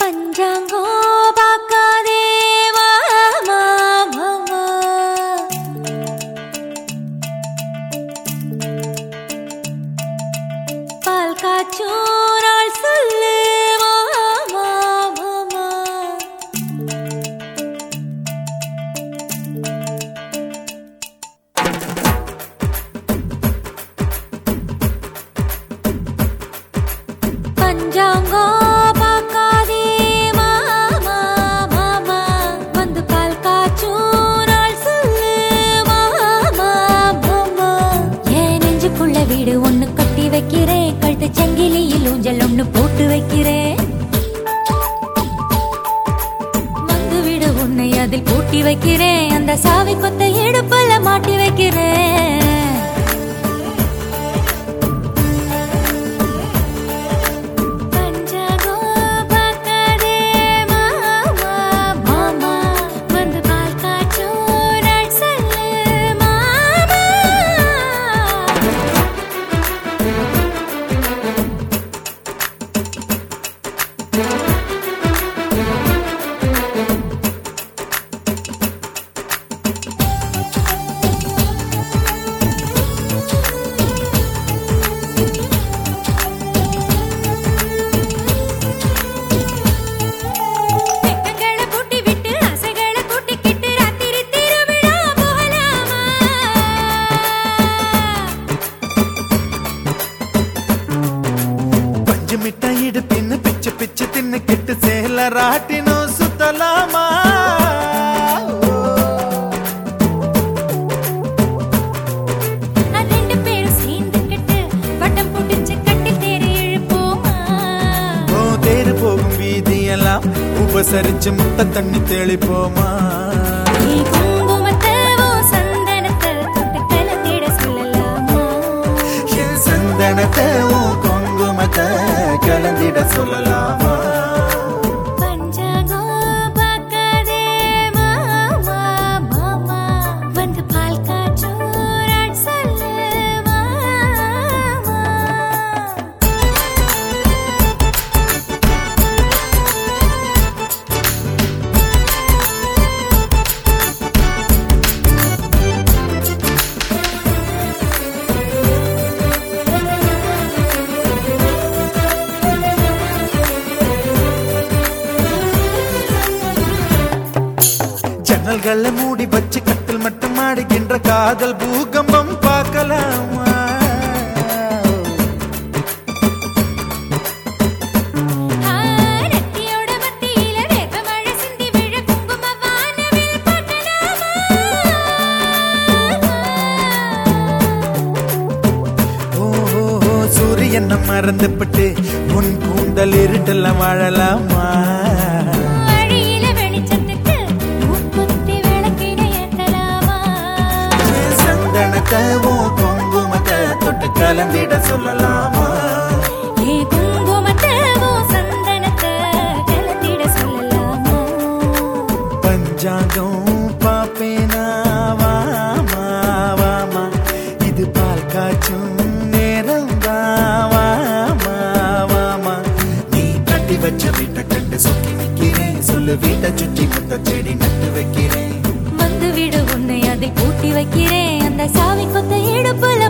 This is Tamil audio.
பஞ்சாங்கோ பார்க்காதே மாமா மாமா பால் காய்ச்சும் நாள் சொல்லு மாமா மாமா பஞ்சாங்கோ பார்க்காதே மாமா மாமா வந்து பால் காய்ச்சும் நாள் சொல்லு மாமா மாமா என் நெஞ்சுக்குள்ள வீடு ஒண்ணு கட்டி வைக்கிறேன் கழுத்து சங்கிலியில் ஊஞ்சல் ஒண்ணு போட்டு வைக்கிறேன் வந்து விடு உன்னை அதில் பூட்டி வைக்கிறேன் அந்த சாவி கொத்த இடுப்புல மாட்டி வைக்கிறேன் பஞ்சாங்கோ பார்க்காதே மாமா மாமா வந்து பால் காய்ச்சும் நாள் சொல்லு மாமா வெக்கங்களை பூட்டி விட்டு ஆசைகளை கூட்டிக்கிட்டு ராத்திரி திருவிழா போகலாமா பஞ்சு மிட்டாய் இடுப்பின்னு பிச்சு பிச்சு தின்னு கிட்டு சேல ராட்டினோ சுத்தலாமா நான் ரெண்டு பேரும் சேர்ந்துக்கிட்டு வட்டம் புடிச்சு கட்டி தேடி இழுப்போமா ஓ தேரு போகும் வீதியெல்லாம் உபசரிச்சு முட்டை தண்ணி தெளிப்போமா நீ குங்குமத்தை உன் சந்தனத்தை தொட்டு கலந்திட சொல்லலாமா என் சந்தனத்தை உன் குங்குமத்தை கலந்திட சொல்லலாமா பஞ்சாங்கோ பார்க்காதே மாமா மாமா வந்து பால் காய்ச்சும் நாள் சொல்லு மாமா ஜன்னல்களை மூடி வச்சு கட்டில் மட்டும் ஆடுகின்ற காதல் பூகம்பம் பார்க்கலாமா நெத்தியோட மத்தியில வேகமழை சிந்தி விழ குங்கும வானவில் பட்டலாமா ஓ ஓ, ஓ, சூரியன் மறந்துபட்டு உன் கூந்தல் இருட்டெல்லாம் வாழலாமா வழியில வெளிச்சத்துக்கு மூக்குத்தி விளக்கிட ஏத்தலாமா என் சந்தனத்தை உன் குங்குமத்தை தொட்டு கலந்திட சொல்லலாமா ஏ குங்குமத்தை உன் சந்தனத்தை கலந்திட சொல்லலாமா பஞ்சாங்கம் பாப்பேனா வாமா வாமா இது பால் காய்ச்சும் நேரம் வாமா வாமா நீ கட்டி வச்ச வீட்டை கண்டு சுத்தி நிக்கிறேன் சொல்லு வீட்டை சுற்றி முத்த செடி நட்டு வைக்கிறேன் வந்து விடு உன்னை அதை பூட்டி வைக்கிறேன் அந்த சாவி கொத்த இடுப்புல